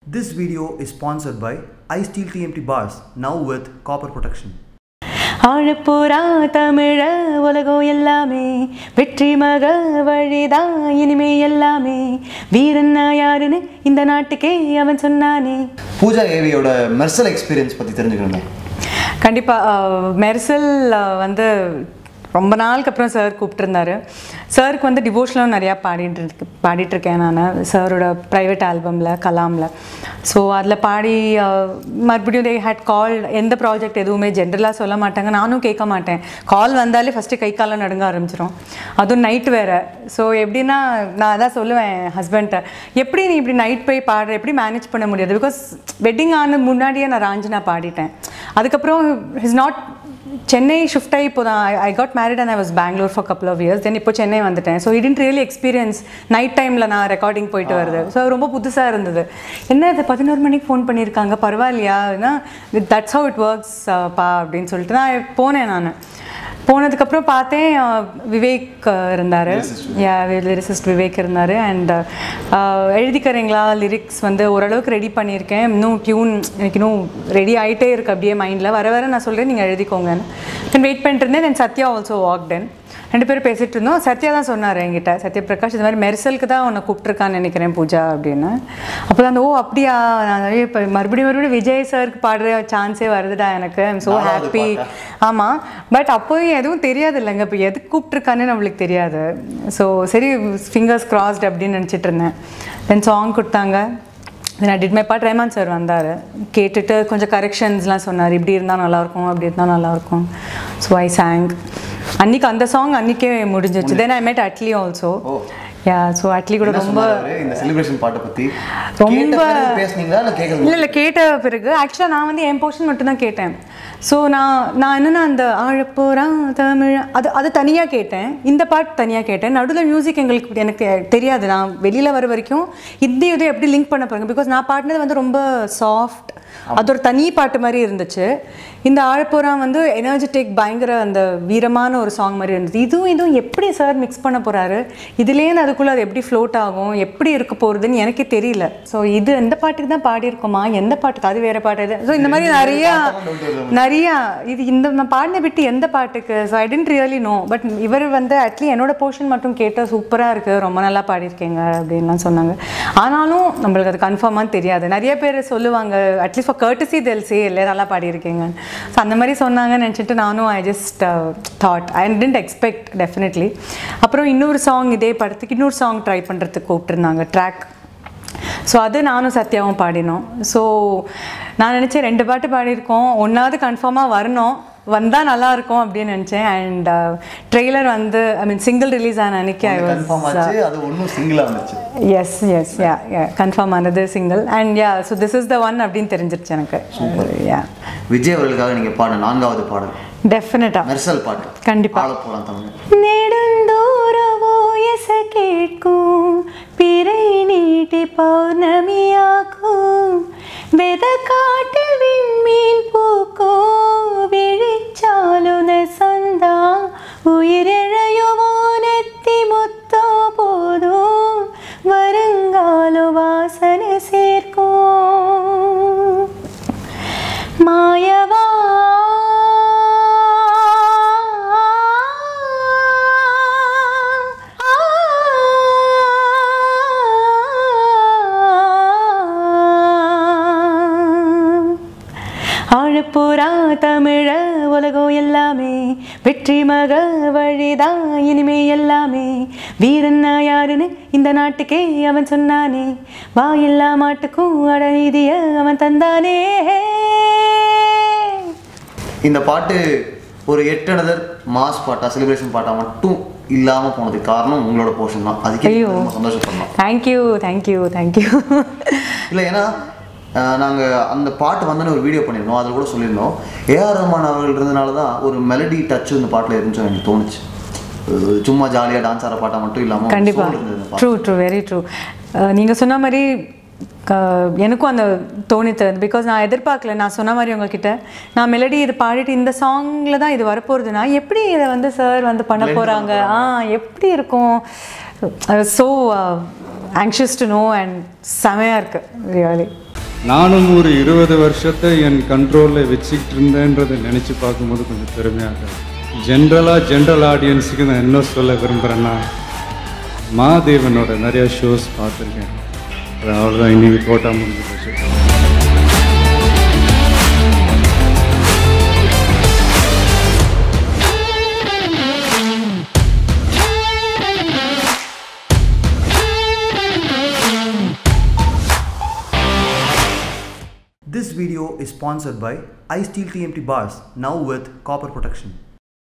This video is sponsored by iSteel TMT bars, now with copper protection. ஆழப்புறா தமிழ உலகம் எல்லாமே வெற்றி மக வழிதான் இனிமே எல்லாமே வீரன்னா யாருன்னு இந்த நாட்டுக்கே அவன் சொன்னானே பூஜா ஏவியோட மெர்சல் எக்ஸ்பீரியன்ஸ் பற்றி தெரிஞ்சுக்கணும் கண்டிப்பாக மெர்சல் அஹ், வந்து ரொம்ப நாளுக்கு அப்புறம் சார் கூப்பிட்டுருந்தாரு சாருக்கு வந்து டிவோஷனலும் நிறையா பாடிட்டு இருக்கு பாடிட்டுருக்கேன் நான் சாரோட ப்ரைவேட் ஆல்பமில் கலாமில் ஸோ அதில் பாடி அஹ், மறுபடியும் தே ஹேட் கால் எந்த ப்ராஜெக்ட் எதுவுமே ஜென்ரலாக சொல்ல மாட்டாங்க நானும் கேட்க மாட்டேன் கால் வந்தாலே ஃபஸ்ட்டு கை காலம் நடுங்க ஆரம்பிச்சிடும் அதுவும் நைட் வேறு ஸோ எப்படின்னா நான் அதான் சொல்லுவேன் ஹஸ்பண்ட்டை எப்படி நீ இப்படி நைட் போய் பாடுற எப்படி மேனேஜ் பண்ண முடியாது பிகாஸ் வெட்டிங் ஆன முன்னாடியே நான் ராஞ்சினா பாடிட்டேன் அதுக்கப்புறம் இஸ் நாட் சென்னை ஷிஃப்ட் ஆகி இப்போ தான் I got married and I was Bangalore for couple of years then இப்போ சென்னை வந்துட்டேன் so it's really experience night டைமில் நான் ரெக்கார்டிங் போயிட்டு வருது ஸோ ரொம்ப புதுசாக இருந்தது என்ன இது பதினோரு மணிக்கு ஃபோன் பண்ணியிருக்காங்க பரவாயில்லையா தட்ஸ் ஹவு இட் ஒர்க்ஸ் பா அப்படின்னு சொல்லிட்டு நான் போனேன் நான் போனதுக்கப்புறம் பார்த்தேன் அஹ், விவேக் இருந்தார் யா லிரிசிஸ்ட் விவேக் இருந்தார் அண்ட் எழுதிக்கிறீங்களா லிரிக்ஸ் வந்து ஓரளவுக்கு ரெடி பண்ணியிருக்கேன் இன்னும் டியூன் எனக்கு இன்னும் ரெடி ஆகிட்டே இருக்கு அப்படியே மைண்டில் வர வர நான் சொல்கிறேன் நீங்கள் எழுதிக்கோங்கன்னு தென் வெயிட் பண்ணிட்டு இருந்தேன் தென் சத்யா ஆல்சோ வாக்டன் ரெண்டு பேரும் பேசிகிட்டு இருந்தோம் சத்யா தான் சொன்னார் என்கிட்ட சத்ய பிரகாஷ் இது மாதிரி மெர்சலுக்கு தான் உன்னை கூப்பிட்ருக்கான்னு நினைக்கிறேன் பூஜா அப்படின்னு அப்போ தான் அந்த ஓ அப்படியா நான் இப்போ மறுபடியும் மறுபடியும் விஜய் சாருக்கு பாடுற சான்ஸே வருதுடா எனக்கு ஐம் ஸோ ஹாப்பி ஆமாம் பட் அப்போயும் எதுவும் தெரியாது இல்லைங்க இப்போ எதுக்கு கூப்பிட்ருக்கான்னு நம்மளுக்கு தெரியாது ஸோ சரி ஃபிங்கர்ஸ் கிராஸ்ட் அப்படின்னு நினச்சிட்டு இருந்தேன் தென் சாங் கொடுத்தாங்க then I did my part Rahman sir வந்தார் கேட்டுட்டு கொஞ்சம் கரெக்ஷன்ஸ்லாம் சொன்னார் இப்படி இருந்தால் நல்லாயிருக்கும் அப்படி இருந்தால் நல்லாயிருக்கும் ஸோ ஐ சாங் அன்னைக்கு அந்த சாங் அன்றைக்கே முடிஞ்சிச்சு then I met Atlee also yeah so Atlee கூட ரொம்ப இந்த செலிப்ரேஷன் பாட்டை பற்றி ரொம்ப பேசுனீங்களா இல்லை கேட்குறது இல்லை இல்லை கேட்ட பிறகு ஆக்சுவலாக நான் வந்து என் போர்ஷன் மட்டும் தான் கேட்டேன் ஸோ நான் நான் என்னென்னா அந்த ஆழப்போரா தமிழ் அது அது தனியாக கேட்டேன் இந்த பாட்டு தனியாக கேட்டேன் நடுவில் மியூசிக் எங்களுக்கு எனக்கு தெரியாது நான் வெளியில் வர வரைக்கும் இந்த இதை எப்படி லிங்க் பண்ண போகிறாங்க பிகாஸ் நான் பாடினது வந்து ரொம்ப சாஃப்ட் அது ஒரு தனி பாட்டு மாதிரி இருந்துச்சு இந்த ஆழப்போரா வந்து எனர்ஜெட்டிக் பயங்கர அந்த வீரமான ஒரு சாங் மாதிரி இருந்தது இதுவும் இதுவும் எப்படி சார் மிக்ஸ் பண்ண போகிறாரு இதுலேருந்து அதுக்குள்ளே அது எப்படி ஃப்ளோட் ஆகும் எப்படி இருக்க போகிறதுன்னு எனக்கே தெரியல ஸோ இது எந்த பாட்டுக்கு தான் பாடியிருக்கோமா எந்த பாட்டுக்கு அது வேறு பாட்டு இது ஸோ இந்த மாதிரி நிறையா நிறையா இது இந்த நான் பாடின விட்டு எந்த பாட்டுக்கு so I didn't really know but இவர் வந்து அட்லீஸ்ட் என்னோட போர்ஷன் மட்டும் கேட்டால் சூப்பராக இருக்குது ரொம்ப நல்லா பாடியிருக்கீங்க அப்படின்லாம் சொன்னாங்க ஆனாலும் நம்மளுக்கு அது கன்ஃபார்மாக தெரியாது நிறைய பேர் சொல்லுவாங்க at least for courtesy they'll say இல்லை நல்லா பாடியிருக்கீங்க ஸோ அந்த மாதிரி சொன்னாங்கன்னு நினச்சிட்டு நானும் I just thought I didn't expect definitely அப்புறம் இன்னொரு சாங் இதே படத்துக்கு இன்னொரு சாங் ட்ரை பண்ணுறதுக்கு கூப்பிட்டுருந்தாங்க ட்ராக் ஸோ அது நானும் சத்யாவும் பாடினோம் ஸோ நான் நினச்சேன் ரெண்டு பாட்டு பாடியிருக்கோம் ஒன்றாவது கன்ஃபார்மாக வரணும் வந்தால் நல்லா இருக்கும் அப்படின்னு நினச்சேன் அண்ட் ட்ரெய்லர் வந்து ஐ மீன் சிங்கிள் ரிலீஸ் ஆன அன்னைக்கு ஐ கன்ஃபார்ம் வாஸ் ஆச்சு அது ஒன்றும் சிங்கிளாக வந்துச்சு yes yes yeah yeah confirm ஆனது single and yeah so this is the one அப்படின்னு தெரிஞ்சிருச்சு எனக்கு யா விஜய் அவர்களுக்காக நீங்கள் பாட நான்காவது பாடல் டெஃபினட்டாக மெர்சல் பாட்டு கண்டிப்பா. பாட போகலாம் தமிழ் நெடுந்தூரவோ எச கேட்கும் பிறை நீட்டி பௌர்ணமியாக்கும் வெத காட்டில் விண்மீன் பூக்கும் விழிச்சாலுன சந்தா உயிரிழையுமோ நெத்தி முத்தோ போதும் வருங்காலோ வாசனை சேர்க்கும் மாயவா ஆழப்புறா தமிழ உலகம் எல்லாமே வெற்றி மக வழிதான் இனிமே எல்லாமே வீரன்னா யாருன்னு இந்த நாட்டுக்கே அவன் சொன்னானே வா எல்லா மாட்டுக்கும் அடநீதிய அவன் தந்தானே இந்த பாட்டு ஒரு எட்டனதர் மாஸ் பாட்டா செலிப்ரேஷன் பாட்டா மட்டும் இல்லாமல் போனதுக்கு காரணம் உங்களோட போர்ஷன் தான் அதுக்கே ஐயோ. ரொம்ப சந்தோஷப்படலாம் தேங்க்யூ தேங்க்யூ தேங்க்யூ இல்லை ஏன்னா நாங்கள் அந்த பாட்டு வந்தோன்னு ஒரு வீடியோ பண்ணியிருந்தோம் அதில் கூட சொல்லியிருந்தோம் ஏஆர் ரஹ்மான் அவர்கள் இருந்தனால தான் ஒரு மெலடி டச் இந்த பாட்டில் இருந்துச்சு எனக்கு தோணுச்சு அஹ் சும்மா ஜாலியாக டான்ஸ் ஆடுற பாட்டா மட்டும் இல்லாமல் கண்டிப்பா இருந்தது இந்த பாட்டு ட்ரூ ட்ரூ வெரி ட்ரூ நீங்கள் சொன்ன மாதிரி க- எனக்கும் அந்த தோணித்து பிகாஸ் நான் எதிர்பார்க்கல நான் சொன்ன மாதிரி உங்ககிட்ட நான் மெலடி இது பாடிட்டு இந்த சாங்கில் தான் இது வரப்போகிறதுனா எப்படி இதை வந்து சார் வந்து பண்ண போகிறாங்க ஆ எப்படி இருக்கும் so anxious to know and செமையாக இருக்குது ரியலி நானும் ஒரு இருபது வருஷத்தை என் கண்ட்ரோலில் வச்சுக்கிட்டு இருந்தேன்றதை நினச்சி பார்க்கும்போது கொஞ்சம் பெருமையாக இருக்கு. ஜென்ரலாக ஜென்ரல் ஆடியன்ஸுக்கு நான் என்ன சொல்ல விரும்புகிறேன்னா மாதேவனோட நிறைய ஷோஸ் பார்த்துருக்கேன் அது அவ்வளோதான் இன்னைக்கு கோட்டா முடிஞ்சு போச்சு This video is sponsored by iSteel TMT bars, now with copper protection.